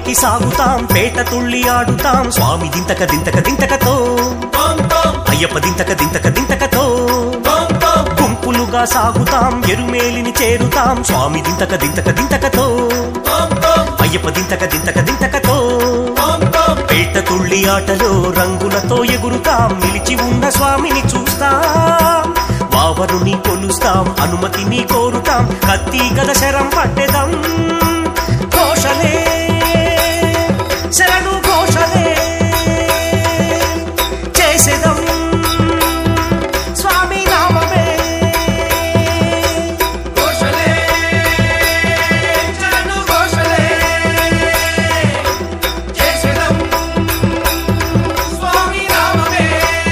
కొండలెక్కి సాగుతాం పేట తుళ్ళి ఆడుతాం స్వామి దింతక దింతక దింతకతో అయ్యప్ప దింతక దింతక దింతకతో గుంపులుగా సాగుతాం ఎరుమేలిని చేరుతాం స్వామి దింతక దింతక దింతకతో అయ్యప్ప దింతక దింతక దింతకతో పేట తుళ్ళి ఆటలో రంగులతో ఎగురుతాం నిలిచి ఉన్న స్వామిని చూస్తాం వావరుని కొలుస్తాం అనుమతిని కోరుతాం కత్తి గద శరం పట్టెదం ఘోషలే శరణు ఘోషలే చేసేదం స్వామి నామమే ఘోషలే చరణు ఘోషలే చేసేదం స్వామి నామమే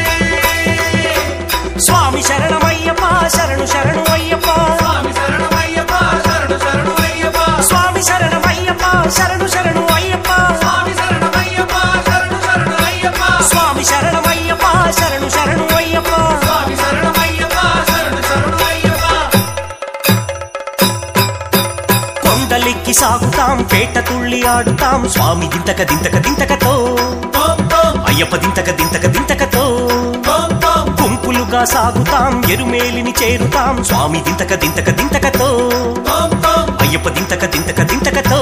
స్వామి శరణమయ్యప్ప శరణు శరణు అయ్యప్ప స్వామి శరణమయ్యప్ప శరణు శరణు అయ్యప్ప స్వామి శరణమయ్యప్ప శరణు శరణు అయ్యప్ప స్వామి శరణమయ్యప్ప శరణు శరణు అయ్యప్ప స్వామి శరణమయ్యప్ప శరణు శరణు అయ్యప్ప స్వామి శరణమయ్యప్ప శరణు శరణు అయ్యప్ప కొండలెక్కి సాగుతాం పేట తుళ్ళి ఆడుతాం స్వామి దింతక దింతక దింతకతో అయ్యప్ప దింతక దింతక దింతకతో గుంపులుగా సాగుతాం ఎరుమేలిని చేరుతాం స్వామి దింతక దింతక దింతకతో అయ్యప్ప దింతక దింతక దింతకతో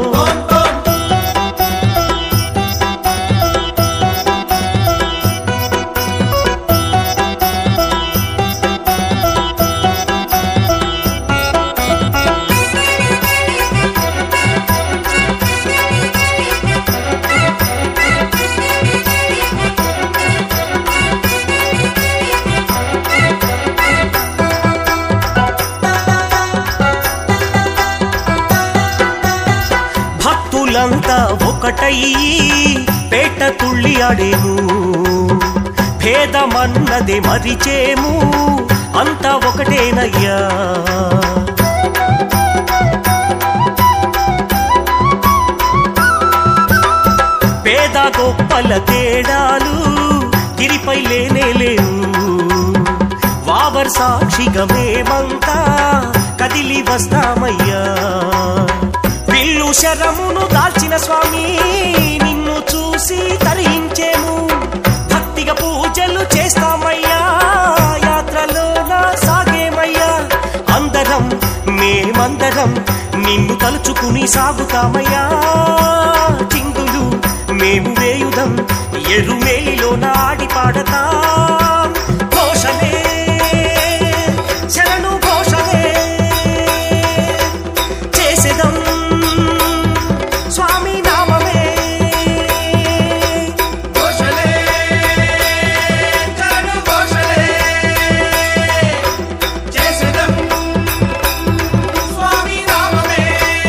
భక్తులంతా ఒకటై పేట తుళ్ళి ఆడేము భేదమన్నదే మరిచేము అంతా ఒకటేనయ్యా పేద గొప్పల తేడాలు గిరిపై లేనే లేవు వావర్ సాక్షిగా మేమంతా కదిలి వస్తామయ్యా విల్లు శరమును దాల్చిన స్వామి నిన్ను చూసి తరించేము భక్తిగా పూజలు చేస్తామయ్యా యాత్రలోన సాగేమయ్యా అందరం మేమందరం నిన్ను తలుచుకుని సాగుతామయ్యా చింగులు మేము వేయుదం ఎరుమేలిలోన ఆడి పాడతాం ఘోషలే శరణు ఘోషలే చేసేదం స్వామి నామమే ఘోషలే చరణు ఘోషలే చేసేదం స్వామి నామమే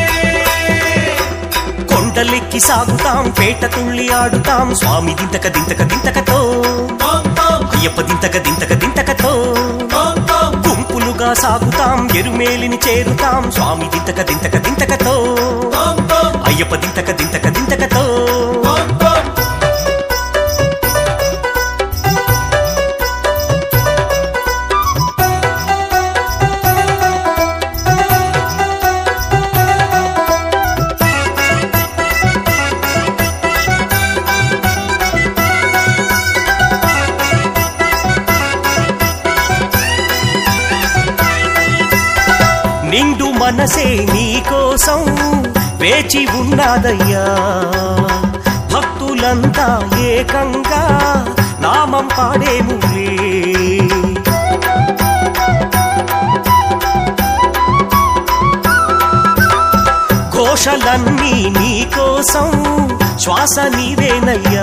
కొండలెక్కి సాగుతాం పేట తుళ్ళి ఆడుతాం స్వామి దింతక దింతక దింతకతో అయ్యప్ప దింతక దింతక దింతకతో గుంపులుగా సాగుతాం ఎరుమేలిని చేరుతాం స్వామి దింతక దింతక దింతకతో అయ్యప్ప దింతక దింతక దింతకతో నిండు మనసే నీకోసం వేచి ఉన్నాదయ్యా భక్తులంతా ఏకంగా నామం పాడేములే ఘోషలన్నీ నీకోసం శ్వాస నీవేనయ్యా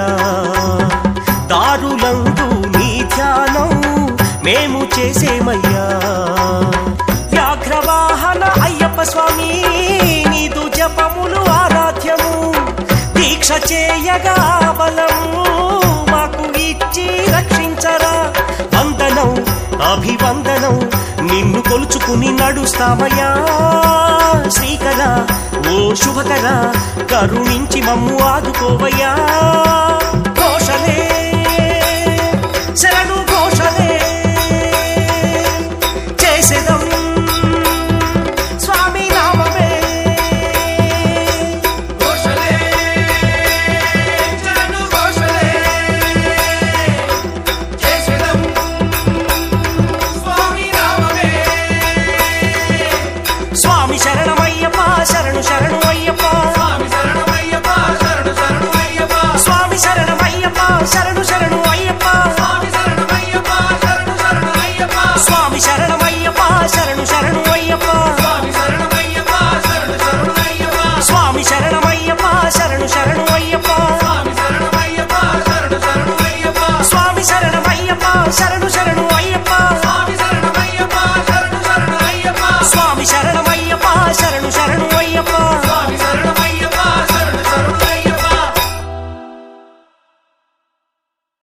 దారులందు నీ ధ్యానం మేము చేసేమయ్యా వ్యాఘ్రవాహన అయ్యప్ప స్వామి నీదు జపములు ఆరాధ్యము దీక్ష చేయగా బలము మాకు ఇచ్చి రక్షించరా వందనం అభివందనం నిన్ను కొలుచుకుని నడుస్తామయ్యా శ్రీకర ఓ శుభకర కరుణించి మమ్ము ఆదుకోవయ్యా ఘోషలే శరణు ఘోషలే చేసేదం స్వామి నామమే ఘోషలే శరణు అయ్యప్ప స్వామి శరణమయ్యప్ప శరణు శరణు అయ్యప్ప స్వామి శరణమయ్యప్ప శరణు శరణు అయ్యప్ప స్వామి శరణమయ్యప్ప శరణు శరణు అయ్యప్ప స్వామి శరణం